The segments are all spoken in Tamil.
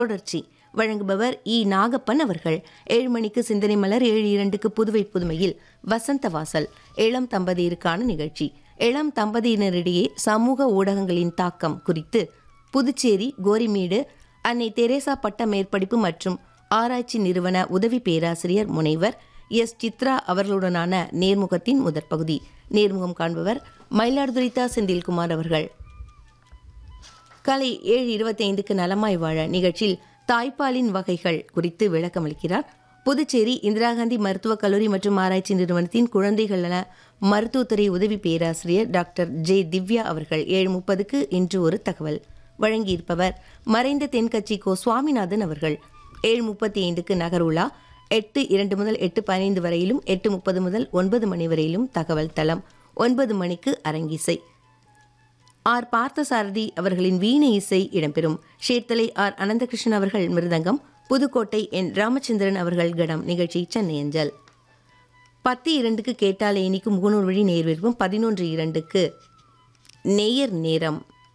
தொடர்ச்சி வழங்குபவர் இ நாகப்பன் அவர்கள் ஏழு மணிக்கு சிந்தனை மலர் ஏழு இரண்டுக்கு புதுவை புதுமையில் வசந்த வாசல் இளம் தம்பதியருக்கான நிகழ்ச்சி இளம் தம்பதியினரிடையே சமூக ஊடகங்களின் தாக்கம் குறித்து புதுச்சேரி கோரிமேடு அன்னை தெரேசா பட்ட மேற்படிப்பு மற்றும் ஆராய்ச்சி நிறுவன உதவி பேராசிரியர் முனைவர் எஸ் சித்ரா அவர்களுடனான நேர்முகத்தின் முதற் பகுதி நேர்முகம் காண்பவர் மயிலாடுதுறை தா செந்தில்குமார் அவர்கள் காலை ஏழு இருபத்தைந்துக்கு நலமாய் வாழ நிகழ்ச்சியில் தாய்ப்பாலின் வகைகள் குறித்து விளக்கமளிக்கிறார் புதுச்சேரி இந்திரா காந்தி மருத்துவக் கல்லூரி மற்றும் ஆராய்ச்சி நிறுவனத்தின் குழந்தைகள் நல மருத்துவத்துறை உதவி பேராசிரியர் டாக்டர் ஜே திவ்யா அவர்கள் ஏழு முப்பதுக்கு இன்று ஒரு தகவல் வழங்கியிருப்பவர் மறைந்த தென்கட்சி கோ சுவாமிநாதன் அவர்கள் ஏழு முப்பத்தி ஐந்துக்கு நகருலா எட்டு இரண்டு முதல் எட்டு பதினைந்து வரையிலும் எட்டு முப்பது முதல் ஒன்பது மணி வரையிலும் தகவல் தளம் ஒன்பது மணிக்கு அரங்கிசை ஆர் பார்த்தசாரதி அவர்களின் வீணை இசை இடம்பெறும் ஷேர்த்தலை ஆர் அனந்தகிருஷ்ணன் அவர்கள் மிருதங்கம் புதுக்கோட்டை என் ராமச்சந்திரன் அவர்கள் கடம் நிகழ்ச்சி சென்னை அஞ்சல் பத்து இரண்டுக்கு கேட்டாலே இனிக்கும் முகநூல் வழி நேர்விருப்பம் பதினொன்று இரண்டுக்கு நேயர் நேரம்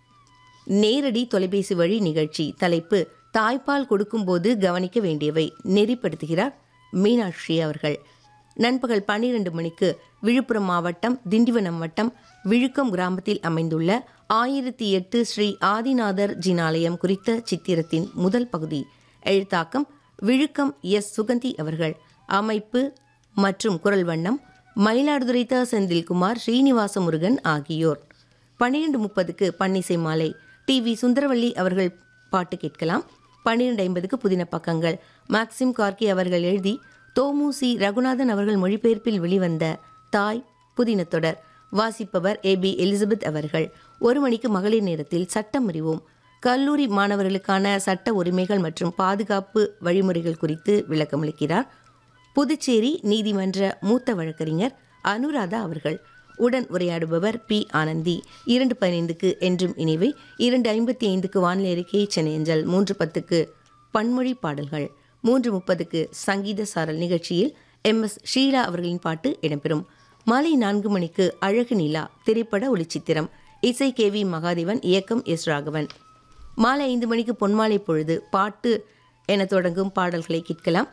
நேரடி தொலைபேசி வழி நிகழ்ச்சி தலைப்பு தாய்ப்பால் கொடுக்கும்போது கவனிக்க வேண்டியவை நெறிப்படுத்துகிறார் மீனாட்சி அவர்கள் நண்பகல் பன்னிரண்டு மணிக்கு விழுப்புரம் மாவட்டம் திண்டிவனம் வட்டம் விழுக்கம் கிராமத்தில் அமைந்துள்ள ஆயிரத்தி எட்டு ஸ்ரீ ஆதிநாதர் ஜினாலயம் குறித்த சித்திரத்தின் முதல் பகுதி எழுத்தாக்கம் விழுக்கம் எஸ் சுகந்தி அவர்கள் அமைப்பு மற்றும் குரல் வண்ணம் மயிலாடுதுறை த செந்தில்குமார் ஸ்ரீனிவாச முருகன் ஆகியோர் பன்னிரண்டு முப்பதுக்கு பன்னிசை மாலை டி வி சுந்தரவள்ளி அவர்கள் பாட்டு கேட்கலாம் பன்னிரண்டு ஐம்பதுக்கு புதின பக்கங்கள் மேக்சிம் கார்கி அவர்கள் எழுதி தோமுசி ரகுநாதன் அவர்கள் மொழிபெயர்ப்பில் வெளிவந்த தாய் புதின தொடர் வாசிப்பவர் ஏ பி எலிசபெத் அவர்கள் ஒரு மணிக்கு மகளிர் நேரத்தில் சட்டம் அறிவோம் கல்லூரி மாணவர்களுக்கான சட்ட உரிமைகள் மற்றும் பாதுகாப்பு வழிமுறைகள் குறித்து விளக்கமளிக்கிறார் புதுச்சேரி நீதிமன்ற மூத்த வழக்கறிஞர் அனுராதா அவர்கள் உடன் உரையாடுபவர் பி ஆனந்தி இரண்டு பதினைந்துக்கு என்றும் இனிவை இரண்டு ஐம்பத்தி ஐந்துக்கு வானிலை அறிக்கை சென்னையஞ்சல் மூன்று பத்துக்கு பன்மொழி பாடல்கள் மூன்று முப்பதுக்கு சங்கீத சாரல் நிகழ்ச்சியில் எம் எஸ் ஷீலா அவர்களின் பாட்டு இடம்பெறும் மாலை நான்கு மணிக்கு அழகு நிலா திரைப்பட ஒளிச்சித்திரம் இசை கே வி மகாதேவன் இயக்கம் எஸ் ராகவன் மாலை ஐந்து மணிக்கு பொன்மாலை பொழுது பாட்டு என தொடங்கும் பாடல்களை கேட்கலாம்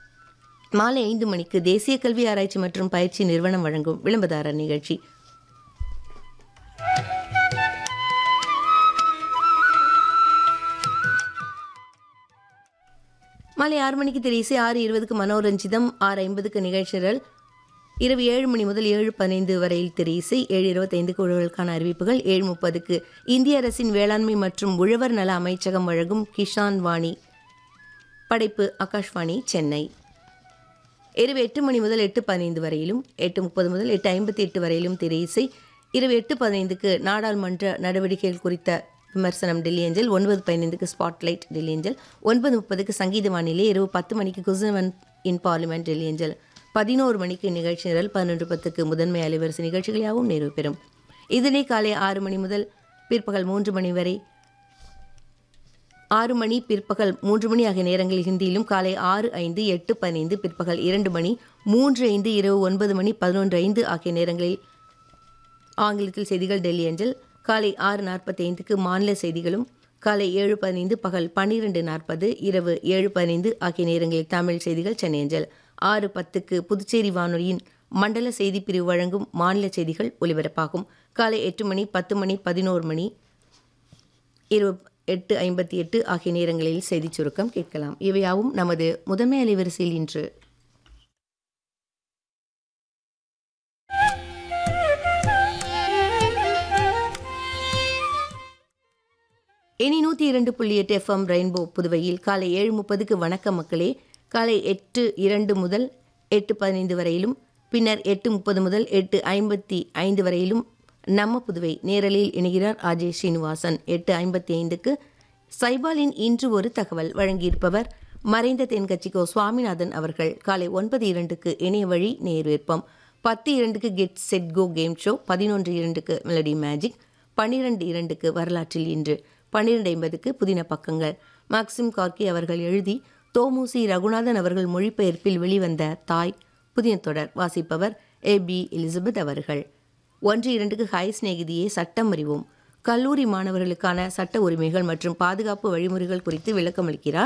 மாலை ஐந்து மணிக்கு தேசிய கல்வி ஆராய்ச்சி மற்றும் பயிற்சி நிறுவனம் வழங்கும் விளம்பரதாரர் நிகழ்ச்சி மாலை ஆறு மணிக்கு தெரிசை ஆறு இருபதுக்கு மனோரஞ்சிதம் ஆறு ஐம்பதுக்கு நிகழ்ச்சிகள் இரவு ஏழு மணி முதல் ஏழு பதினைந்து வரையில் தெரிசை ஏழு இருபத்தைந்துக்கு உழவர்களுக்கான அறிவிப்புகள் ஏழு முப்பதுக்கு இந்திய அரசின் வேளாண்மை மற்றும் உழவர் நல அமைச்சகம் வழங்கும் கிஷான் வாணி படைப்பு ஆகாஷ்வாணி சென்னை இரவு எட்டு மணி முதல் எட்டு பதினைந்து வரையிலும் எட்டு முப்பது முதல் எட்டு ஐம்பத்தி எட்டு வரையிலும் திரை இசை இரவு எட்டு பதினைந்துக்கு நாடாளுமன்ற நடவடிக்கைகள் குறித்த விமர்சனம் டெல்லி ஏஞ்சல் ஒன்பது பதினைந்துக்கு ஸ்பாட்லைட் டெல்லி ஏஞ்சல் ஒன்பது முப்பதுக்கு சங்கீத வானிலை இரவு பத்து மணிக்கு question in parliament Delhi angel பதினோரு மணிக்கு நிகழ்ச்சி நிரல் பதினொன்று பத்துக்கு முதன்மை அலைவரிசை நிகழ்ச்சிகள் யாவும் நிறைவு பெறும் இதனை காலை ஆறு மணி முதல் பிற்பகல் மூன்று மணி வரை ஆறு மணி பிற்பகல் மூன்று மணி ஆகிய நேரங்களில் ஹிந்தியிலும் காலை ஆறு ஐந்து எட்டு பதினைந்து பிற்பகல் இரண்டு மணி மூன்று ஐந்து இரவு ஒன்பது மணி பதினொன்று ஐந்து ஆகிய நேரங்களில் ஆங்கிலத்தில் செய்திகள் டெல்லி அஞ்சல் காலை ஆறு நாற்பத்தி ஐந்துக்கு மாநில செய்திகளும் காலை ஏழு பதினைந்து பகல் பன்னிரெண்டு நாற்பது இரவு ஏழு பதினைந்து ஆகிய நேரங்களில் தமிழ் செய்திகள் சென்னை அஞ்சல் ஆறு பத்துக்கு புதுச்சேரி வானொலியின் மண்டல செய்தி பிரிவு வழங்கும் மாநில செய்திகள் ஒலிபரப்பாகும் காலை எட்டு மணி பத்து மணி பதினோரு மணி இரவு எட்டு ஐம்பத்தி எட்டு ஆகிய நேரங்களில் செய்திச் சுருக்கம் கேட்கலாம் இவையாவும் நமது முதன்மை அலைவரிசையில் இன்று இனி நூற்றி இரண்டு புள்ளி எட்டு எஃப்எம் ரெயின்போ புதுவையில் காலை ஏழு முப்பதுக்கு வணக்கம் மக்களே காலை எட்டு இரண்டு முதல் எட்டு பதினைந்து வரையிலும் பின்னர் எட்டு முப்பது முதல் எட்டு ஐம்பத்தி ஐந்து வரையிலும் நம்ம புதுவை நேரலில் இணைகிறார் அஜய் ஸ்ரீனிவாசன் எட்டு ஐம்பத்தி ஐந்துக்கு சைபாலின் இன்று ஒரு தகவல் வழங்கியிருப்பவர் மறைந்த தென்கட்சிக்கோ சுவாமிநாதன் அவர்கள் காலை ஒன்பது இரண்டுக்கு இணைய வழி நேர்விற்பம் பத்து இரண்டுக்கு get set go game show பதினொன்று இரண்டுக்கு மெலடி மேஜிக் பன்னிரண்டு இரண்டுக்கு வரலாற்றில் இன்று பன்னிரண்டு ஐம்பதுக்கு புதின பக்கங்கள் மேக்சிம் கார்கி அவர்கள் எழுதி தோமுசி ரகுநாதன் அவர்கள் மொழிபெயர்ப்பில் வெளிவந்த தாய் புதிய தொடர் வாசிப்பவர் ஏ பி எலிசபெத் அவர்கள் ஒன்று இரண்டுக்கு ஹை சிநேகிதியே சட்டம் அறிவோம் கல்லூரி மாணவர்களுக்கான சட்ட உரிமைகள் மற்றும் பாதுகாப்பு வழிமுறைகள் குறித்து விளக்கமளிக்கிறார்